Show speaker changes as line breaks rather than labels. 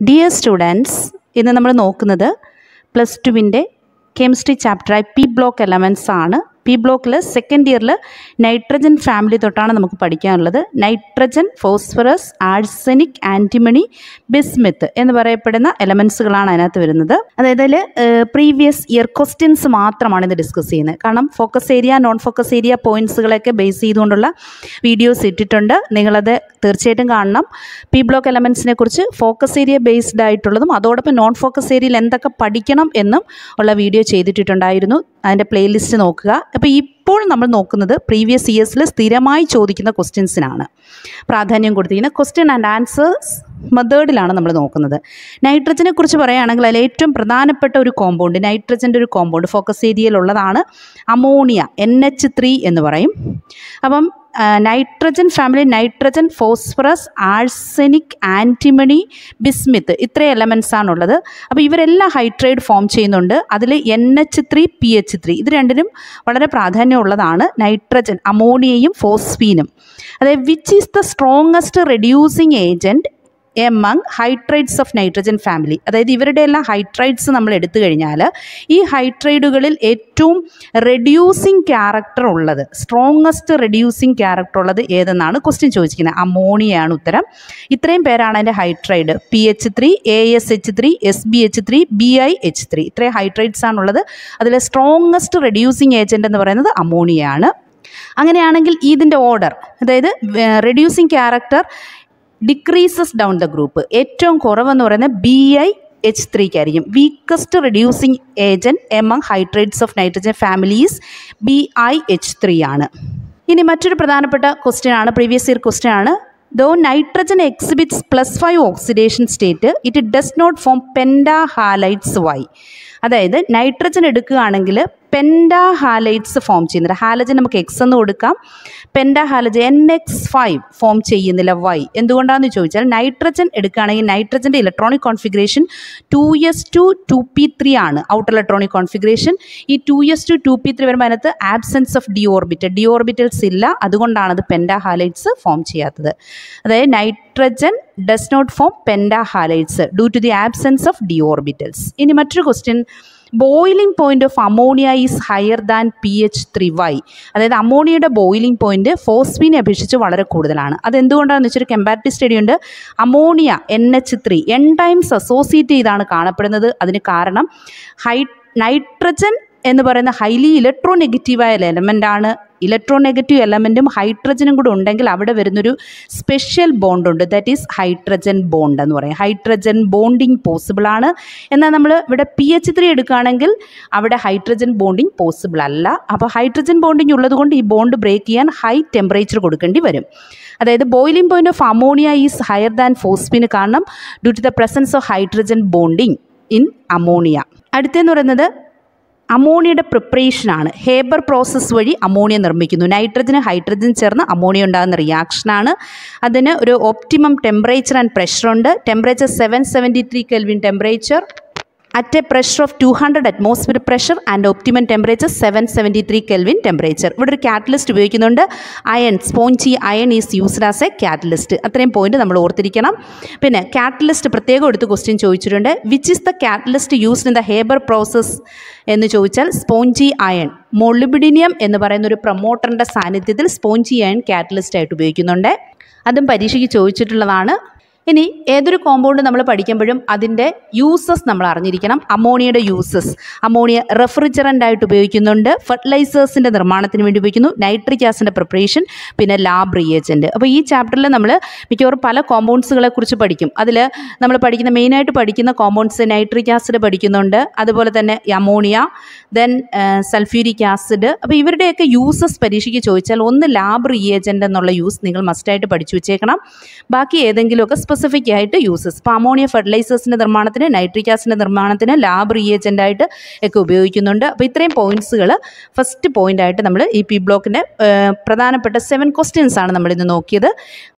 dear students ഇന്ന് നമ്മൾ നോക്കുന്നത് പ്ലസ് ടുവിൻ്റെ കെമിസ്ട്രി ചാപ്റ്ററായി പി ബ്ലോക്ക് എലമെൻറ്റ്സ് ആണ് പി ബ്ലോക്കിൽ സെക്കൻഡ് ഇയറിൽ നൈട്രജൻ ഫാമിലി തൊട്ടാണ് നമുക്ക് പഠിക്കാനുള്ളത് nitrogen phosphorus arsenic antimony bismuth എന്ന് പറയപ്പെടുന്ന എലമെൻസുകളാണ് അതിനകത്ത് വരുന്നത് അതായത് അതിൽ പ്രീവിയസ് ഇയർ ക്വസ്റ്റ്യൻസ് മാത്രമാണ് ഇത് ഡിസ്കസ് ചെയ്യുന്നത് കാരണം focus area non focus area പോയിന്റ്സുകളൊക്കെ ബേസ് ചെയ്തുകൊണ്ടുള്ള വീഡിയോസ് ഇട്ടിട്ടുണ്ട് നിങ്ങളത് തീർച്ചയായിട്ടും കാണണം പി ബ്ലോക്ക് എലമെൻസിനെ കുറിച്ച് ഫോക്കസ് ഏരിയ ബേസ്ഡ് ആയിട്ടുള്ളതും അതോടൊപ്പം നോൺ ഫോക്കസ് ഏരിയയിൽ എന്തൊക്കെ പഠിക്കണം എന്നും ഉള്ള വീഡിയോ ചെയ്തിട്ടുണ്ടായിരുന്നു അതിൻ്റെ പ്ലേലിസ്റ്റ് നോക്കുക അപ്പോൾ ഇപ്പോൾ നമ്മൾ നോക്കുന്നത് പ്രീവിയസ് ഇയേഴ്സിൽ സ്ഥിരമായി ചോദിക്കുന്ന ക്വസ്റ്റ്യൻസിനാണ് പ്രാധാന്യം കൊടുത്തിരിക്കുന്നത് ക്വസ്റ്റ്യൻ ആൻഡ് ആൻസേഴ്സ് മെത്തേഡിലാണ് നമ്മൾ നോക്കുന്നത് നൈട്രജനെ കുറിച്ച് പറയുകയാണെങ്കിൽ അതിൽ ഏറ്റവും പ്രധാനപ്പെട്ട ഒരു കോമ്പൗണ്ട് നൈട്രജൻ്റെ ഒരു കോമ്പൗണ്ട് ഫോക്കസ് ഏരിയയിലുള്ളതാണ് അമോണിയ എൻ എച്ച് ത്രീ എന്ന് പറയും അപ്പം nitrogen family nitrogen phosphorus arsenic antimony bismuth ഇത്രയും എലമെൻസ് ആണുള്ളത് അപ്പോൾ ഇവരെല്ലാം ഹൈഡ്രേറ്റ് ഫോം ചെയ്യുന്നുണ്ട് അതിൽ N H three P H three ഇത് രണ്ടിനും വളരെ പ്രാധാന്യമുള്ളതാണ് നൈട്രജൻ അമോണിയയും ഫോസ്ഫീനും അതായത് which is the strongest reducing agent among hydrides of nitrogen family അതായത് ഇവരുടെ എല്ലാം ഹൈഡ്രൈഡ്സ് നമ്മൾ എടുത്തു കഴിഞ്ഞാൽ ഈ ഹൈഡ്രൈഡുകളിൽ ഏറ്റവും റെഡ്യൂസിങ് ക്യാരക്ടർ ഉള്ളത് സ്ട്രോങ്ങസ്റ്റ് റെഡ്യൂസിങ് ക്യാരക്ടർ ഉള്ളത് ഏതെന്നാണ് ക്വസ്റ്റ്യൻ ചോദിച്ചിരിക്കുന്നത് അമോണിയയാണ് ഉത്തരം ഇത്രയും പേരാണ് അതിൻ്റെ hydride P H three A S H three S B H three B I H three ഇത്രയും ഹൈഡ്രൈഡ്സ് ആണുള്ളത് അതിലെ സ്ട്രോങ്ങസ്റ്റ് റെഡ്യൂസിങ് ഏജൻറ്റ് എന്ന് പറയുന്നത് അമോണിയയാണ് അങ്ങനെയാണെങ്കിൽ ഇതിൻ്റെ ഓർഡർ അതായത് reducing character decreases down the group ഏറ്റവും കുറവെന്ന് പറയുന്നത് ബി ഐ എച്ച് ത്രീക്ക് ആയിരിക്കും weakest reducing agent among hydrates of nitrogen families B I H three ആണ് ഇനി മറ്റൊരു പ്രധാനപ്പെട്ട ക്വസ്റ്റ്യൻ ആണ് പ്രീവിയസ് ഇയർ ക്വസ്റ്റ്യൻ ആണ് though nitrogen exhibits plus five oxidation state it does not form pentahalides why അതായത് nitrogen എടുക്കുകയാണെങ്കിൽ pentahalides form ചെയ്യുന്നില്ല halogen നമുക്ക് എക്സ് എന്ന് കൊടുക്കാം penta halogen N X five form ചെയ്യുന്നില്ല വൈ എന്തുകൊണ്ടാണെന്ന് ചോദിച്ചാൽ നൈട്രജൻ എടുക്കുകയാണെങ്കിൽ നൈട്രജൻ്റെ electronic configuration two S two two P three ആണ് ഔട്ടർ ഇലക്ട്രോണിക് കോൺഫിഗറേഷൻ ഈ two S two two P three വരുമ്പോൾ അതിനകത്ത് absence of D orbital D orbitals ഇല്ല അതുകൊണ്ടാണ് അത് പെൻഡാ ഹാലൈറ്റ്സ് ഫോം ചെയ്യാത്തത് അതായത് nitrogen does not form pentahalides due to the absence of D orbitals ഇനി മറ്റൊരു question boiling point of ammonia is higher than P H three why അതായത് അമോണിയയുടെ boiling point ഫോസ്ഫീനെ അപേക്ഷിച്ച് വളരെ കൂടുതലാണ് അത് എന്തുകൊണ്ടാണെന്ന് വെച്ചൊരു കമ്പാരിറ്റീവ് സ്റ്റഡി ഉണ്ട് ammonia N H three N times associate ചെയ്താണ് കാണപ്പെടുന്നത് അതിന് കാരണം ഹൈ നൈട്രജൻ എന്ന് പറയുന്ന ഹൈലി ഇലക്ട്രോ നെഗറ്റീവായ എലമെൻ്റ് ആണ് ഇലക്ട്രോ നെഗറ്റീവ് എലമെൻറ്റും ഹൈഡ്രജനും കൂടെ ഉണ്ടെങ്കിൽ അവിടെ വരുന്നൊരു സ്പെഷ്യൽ ബോണ്ട് ഉണ്ട് ദാറ്റ് ഈസ് ഹൈഡ്രജൻ ബോണ്ട് എന്ന് പറയും ഹൈഡ്രജൻ ബോണ്ടിങ് പോസിബിൾ ആണ് എന്നാൽ നമ്മൾ ഇവിടെ പി എച്ച് ത്രീ എടുക്കുകയാണെങ്കിൽ അവിടെ ഹൈഡ്രജൻ ബോണ്ടിങ് പോസിബിൾ അല്ല അപ്പോൾ ഹൈഡ്രജൻ ബോണ്ടിങ് ഉള്ളത് കൊണ്ട് ഈ ബോണ്ട് ബ്രേക്ക് ചെയ്യാൻ ഹൈ ടെമ്പറേച്ചർ കൊടുക്കേണ്ടി വരും അതായത് boiling point of ammonia is higher than ഫോസ്ഫിന് കാരണം due to the presence of hydrogen bonding in ammonia അടുത്തെന്ന് പറയുന്നത് അമോണിയയുടെ പ്രിപ്പറേഷനാണ് ഹേബർ പ്രോസസ്സ് വഴി അമോണിയ നിർമ്മിക്കുന്നു നൈട്രജന് ഹൈഡ്രജൻ ചേർന്ന് അമോണിയ ഉണ്ടാകുന്ന റിയാക്ഷനാണ് അതിന് ഒരു ഒപ്റ്റിമം ടെമ്പറേച്ചർ ആൻഡ് പ്രഷർ ഉണ്ട് temperature seven seventy three kelvin temperature at a pressure of two hundred atmosphere pressure and optimum temperature seven seventy three kelvin temperature ഇവിടെ ഒരു കാറ്റലിസ്റ്റ് ഉപയോഗിക്കുന്നുണ്ട് iron spongy iron is used as a catalyst അത്രയും point നമ്മൾ ഓർത്തിരിക്കണം പിന്നെ catalyst പ്രത്യേകം എടുത്ത് question ചോദിച്ചിട്ടുണ്ട് which is the catalyst used in the Haber process എന്ന് ചോദിച്ചാൽ സ്പോഞ്ചി അയൺ മൊളിബിഡിനിയം എന്ന് പറയുന്ന ഒരു പ്രൊമോട്ടറിൻ്റെ സാന്നിധ്യത്തിൽ സ്പോഞ്ചി അയൺ കാറ്റലിസ്റ്റ് ആയിട്ട് ഉപയോഗിക്കുന്നുണ്ട് അതും പരീക്ഷയ്ക്ക് ചോദിച്ചിട്ടുള്ളതാണ് ഇനി ഏതൊരു കോമ്പൗണ്ട് നമ്മൾ പഠിക്കുമ്പോഴും അതിൻ്റെ യൂസസ് നമ്മൾ അറിഞ്ഞിരിക്കണം അമോണിയയുടെ യൂസസ് അമോണിയ റെഫ്രിജറൻ്റ് ആയിട്ട് ഉപയോഗിക്കുന്നുണ്ട് ഫെർട്ടിലൈസേഴ്സിൻ്റെ നിർമ്മാണത്തിന് വേണ്ടി ഉപയോഗിക്കുന്നു നൈട്രിക് ആസിഡിൻ്റെ പ്രിപ്പറേഷൻ പിന്നെ ലാബ് റിയേജൻറ്റ് അപ്പോൾ ഈ ചാപ്റ്ററിൽ നമ്മൾ മിക്കവാറും പല കോമ്പൗണ്ട്സുകളെ കുറിച്ച് പഠിക്കും അതിൽ നമ്മൾ പഠിക്കുന്ന മെയിനായിട്ട് പഠിക്കുന്ന കോമ്പൗണ്ട്സ് നൈട്രിക് ആസിഡ് പഠിക്കുന്നുണ്ട് അതുപോലെ തന്നെ അമോണിയ ദെൻ സൾഫ്യൂരിക് ആസിഡ് അപ്പോൾ ഇവരുടെയൊക്കെ യൂസസ് പരീക്ഷയ്ക്ക് ചോദിച്ചാൽ ഒന്ന് ലാബ് റിയേജൻ്റ് എന്നുള്ള യൂസ് നിങ്ങൾ മസ്റ്റായിട്ട് പഠിച്ചു വെച്ചേക്കണം ബാക്കി ഏതെങ്കിലുമൊക്കെ സ്പെസിഫിക് ആയിട്ട് യൂസസ് ഇപ്പോൾ അമോണിയ ഫെർട്ടിലൈസേഴ്സിൻ്റെ നിർമ്മാണത്തിന് നൈട്രിക് ആസിഡിൻ്റെ നിർമ്മാണത്തിന് ലാബ് റിയേജൻ്റ് ആയിട്ട് ഒക്കെ ഉപയോഗിക്കുന്നുണ്ട് അപ്പോൾ ഇത്രയും പോയിന്റ്സുകൾ ഫസ്റ്റ് പോയിന്റ് ആയിട്ട് നമ്മൾ ഈ പി ബ്ലോക്കിൻ്റെ പ്രധാനപ്പെട്ട സെവൻ ക്വസ്റ്റ്യൻസ് ആണ് നമ്മളിന്ന് നോക്കിയത്